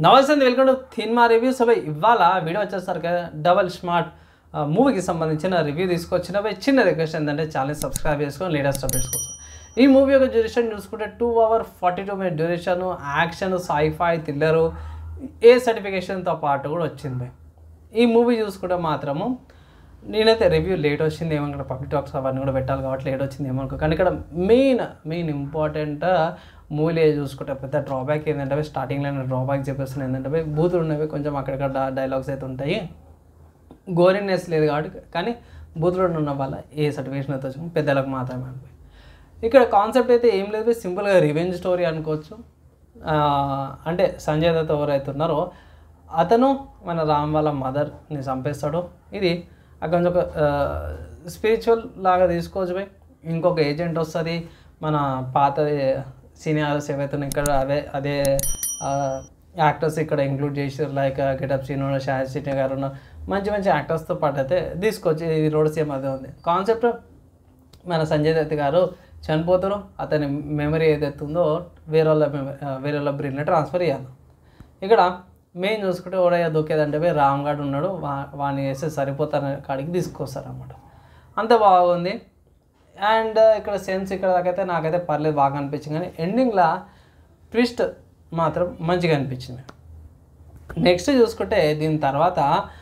నమస్తే welcome to cinema reviews అవి ఇవాళ వీడియో వచ్చేసరికి డబల్ స్మార్ట్ మూవీకి సంబంధించిన రివ్యూ తీసుకొచ్చిన పోయి చిన్న రిక్వెస్ట్ ఏంటంటే ఛానల్ సబ్స్క్రైబ్ చేసుకొని లేటెస్ట్ అప్డేట్స్ కోసం ఈ మూవీ యొక్క డ్యూరేషన్ చూసుకుంటే two hour forty two minute duration action sci-fi thriller A సర్టిఫికేషన్తో పాటు కూడా వచ్చింది భయ్. ఈ మూవీ చూసుకుంటే మాత్రము నేనైతే రివ్యూ లేట్ వచ్చింది ఏమో ఇక్కడ పబ్లిక్ టాక్స్ అవన్నీ కూడా పెట్టాలి కాబట్టి లేట్ వచ్చింది ఏమో అనుకో కానీ ఇక్కడ మెయిన్ మెయిన్ ఇంపార్టెంట్ మూవీలో చూసుకుంటే పెద్ద డ్రాబ్యాక్ ఏంటంటే స్టార్టింగ్లో డ్రాబ్యాక్ చెప్పేస్తున్నాయి ఏంటంటే బూతులు ఉన్నవి కొంచెం అక్కడక్కడ డైలాగ్స్ అయితే ఉంటాయి గోరినెస్ లేదు కాబట్టి కానీ బూతులు ఉన్న వల్ల ఏ సర్టిఫికేషన్ అయితే వచ్చింది పెద్దలకు మాత్రమే అనిపోయి ఇక్కడ కాన్సెప్ట్ అయితే ఏం లేదు సింపుల్గా రివెంజ్ స్టోరీ అనుకోవచ్చు ఆ, అంటే సంజయ్ దత్ ఎవరైతే ఉన్నారో అతను మన రామ్ వాళ్ళ మదర్ని చంపేస్తాడు ఇది అక్కడ నుంచి ఒక స్పిరిచువల్ లాగా తీసుకోవచ్చు పోయి ఇంకొక ఏజెంట్ వస్తుంది మన పాత సీనియర్స్ ఏవైతే ఉన్నాయో ఇక్కడ అవే అదే యాక్టర్స్ ఇక్కడ ఇంక్లూడ్ చేసారు లైక్ గెటప్ సీన్ షాహి సిటీ గారు ఉన్న మంచి మంచి యాక్టర్స్తో పాటు అయితే తీసుకొచ్చి ఇది రోడ్ సేమ్ అదే ఉంది కాన్సెప్ట్ మన సంజయ్ దత్ గారు చనిపోతారు అతని మెమరీ ఏదైతే ఉందో వేరే వాళ్ళ మెమరీ వేరే వాళ్ళ బ్రెయిన్లో ట్రాన్స్ఫర్ చేయాలి ఇక్కడ మెయిన్ చూసుకుంటే ఓడయ్య దొక్కేదంటే పోయి రామ్ గాడు ఉన్నాడు వా వాడిని వేస్తే సరిపోతాన కాడికి తీసుకొస్తారు అనమాట అంత బాగుంది అండ్ ఇక్కడ సెన్స్ ఇక్కడ దాకైతే నాకైతే పర్లేదు బాగా అనిపించింది కానీ ఎండింగ్లో ట్విస్ట్ మాత్రం మంచిగా అనిపించింది నెక్స్ట్ చూసుకుంటే దీని తర్వాత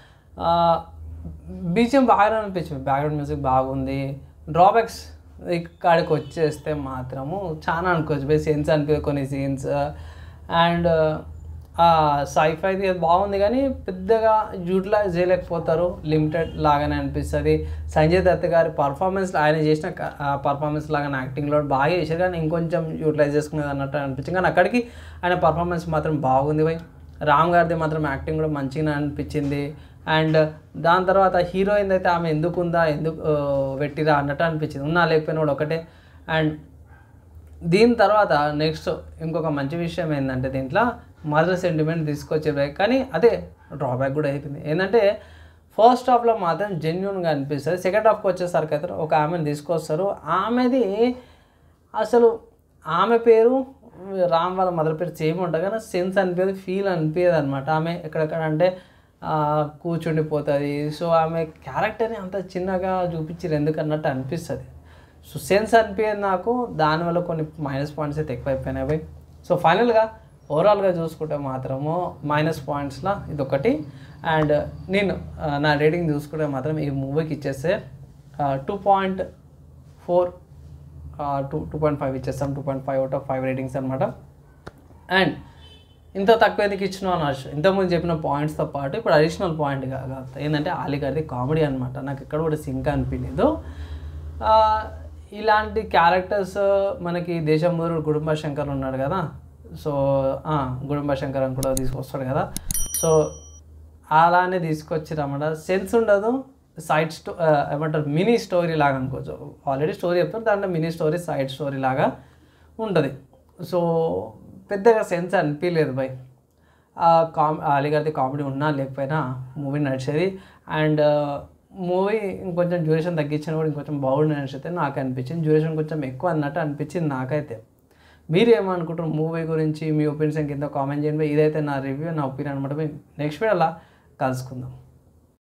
బీజిఎం బాగానే అనిపించింది బ్యాక్గ్రౌండ్ మ్యూజిక్ బాగుంది డ్రాబ్యాక్స్ ఇక్కడికి వచ్చేస్తే మాత్రము చాలా అనుకోవచ్చు బై సెన్స్ అనిపించే కొన్ని సీన్స్ అండ్ సైఫైది బాగుంది కానీ పెద్దగా యూటిలైజ్ చేయలేకపోతారు లిమిటెడ్ లాగానే అనిపిస్తుంది సంజయ్ దత్ గారి పర్ఫార్మెన్స్ ఆయన చేసిన పర్ఫార్మెన్స్ లాగానే యాక్టింగ్లో బాగా చేశారు కానీ ఇంకొంచెం యూటిలైజ్ చేసుకునేది అన్నట్టు అనిపించింది కానీ అక్కడికి ఆయన పర్ఫార్మెన్స్ మాత్రం బాగుంది బై రామ్ గారిది మాత్రం యాక్టింగ్ కూడా మంచిగా అనిపించింది అండ్ దాని తర్వాత హీరోయిన్ అయితే ఆమె ఎందుకు ఉందా ఎందుకు ఆ, పెట్టిరా అన్నట్టు అనిపించింది ఉన్నా లేకపోయినా కూడా ఒకటే అండ్ దీని తర్వాత నెక్స్ట్ ఇంకొక మంచి విషయం ఏంటంటే దీంట్లో మదర్ సెంటిమెంట్ తీసుకొచ్చే కానీ అదే డ్రాబ్యాక్ కూడా అయిపోయింది ఏంటంటే ఫస్ట్ హాఫ్లో మాత్రం జెన్యున్గా అనిపిస్తుంది సెకండ్ హాఫ్కి వచ్చేసరికి అయితే ఒక ఆమెను తీసుకొస్తారు ఆమెది అసలు ఆమె పేరు రామ్ వాళ్ళ మదర్ పేరు సేమ్ ఉంటుంది కానీ సెన్స్ అనిపించదు ఫీల్ అనిపించదు అనమాట ఆమె ఎక్కడెక్కడ అంటే ఆ, కూర్చుండిపోతుంది సో ఆమె క్యారెక్టర్ని అంత చిన్నగా చూపించారు ఎందుకన్నట్టు అనిపిస్తుంది సో సెన్స్ అనిపించేది నాకు దానివల్ల కొన్ని మైనస్ పాయింట్స్ అయితే ఎక్కువైపోయినాయి పోయి సో ఫైనల్గా ఓవరాల్గా చూసుకుంటే మాత్రము మైనస్ పాయింట్స్లో ఇదొకటి అండ్ నేను ఆ, నా రేటింగ్ చూసుకుంటే మాత్రం ఈ మూవీకి ఇచ్చేస్తే two point four two two point five ఇచ్చేస్తాం two point five out of five ratings అనమాట అండ్ ఇంత తక్కువ ఎందుకు ఇచ్చినావు అని ఆశ ఇంతకుముందు చెప్పిన పాయింట్స్తో పాటు ఇప్పుడు అడిషనల్ పాయింట్ కాదు ఏంటంటే అలీ గారిది కామెడీ అనమాట నాకు ఎక్కడ కూడా సింక్ అనిపించలేదు ఆ, ఇలాంటి క్యారెక్టర్స్ మనకి దేశమూరు కుటుంబ శంకర్ ఉన్నాడు కదా సో ఆ, గుడుంబ శంకర్ అని కూడా తీసుకొస్తాడు కదా సో అలానే తీసుకొచ్చిరన్నమాట సెన్స్ ఉండదు సైడ్ స్టో ఆ, ఏమంటారు మినీ స్టోరీ లాగా అనుకోవచ్చు ఆల్రెడీ స్టోరీ చెప్తారు దాంట్లో మినీ స్టోరీ సైడ్ స్టోరీ లాగా ఉంటుంది సో పెద్దగా సెన్స్ అనిపించలేదు బై కామ్ అలీగారిది కామెడీ ఉన్నా లేకపోయినా మూవీ నడిచేది అండ్ మూవీ ఇంకొంచెం డ్యూరేషన్ తగ్గించిన కూడా ఇంకొంచెం బాగుండి నడిచితే నాకు అనిపించింది డ్యూరేషన్ కొంచెం ఎక్కువ అన్నట్టు అనిపించింది నాకైతే మీరు ఏమనుకుంటారు మూవీ గురించి మీ ఒపీనియన్ కింద కామెంట్ చేయండి ఇదైతే నా రివ్యూ నా ఒపీనియన్ అనమాట నెక్స్ట్ వీడియోలా కలుసుకుందాం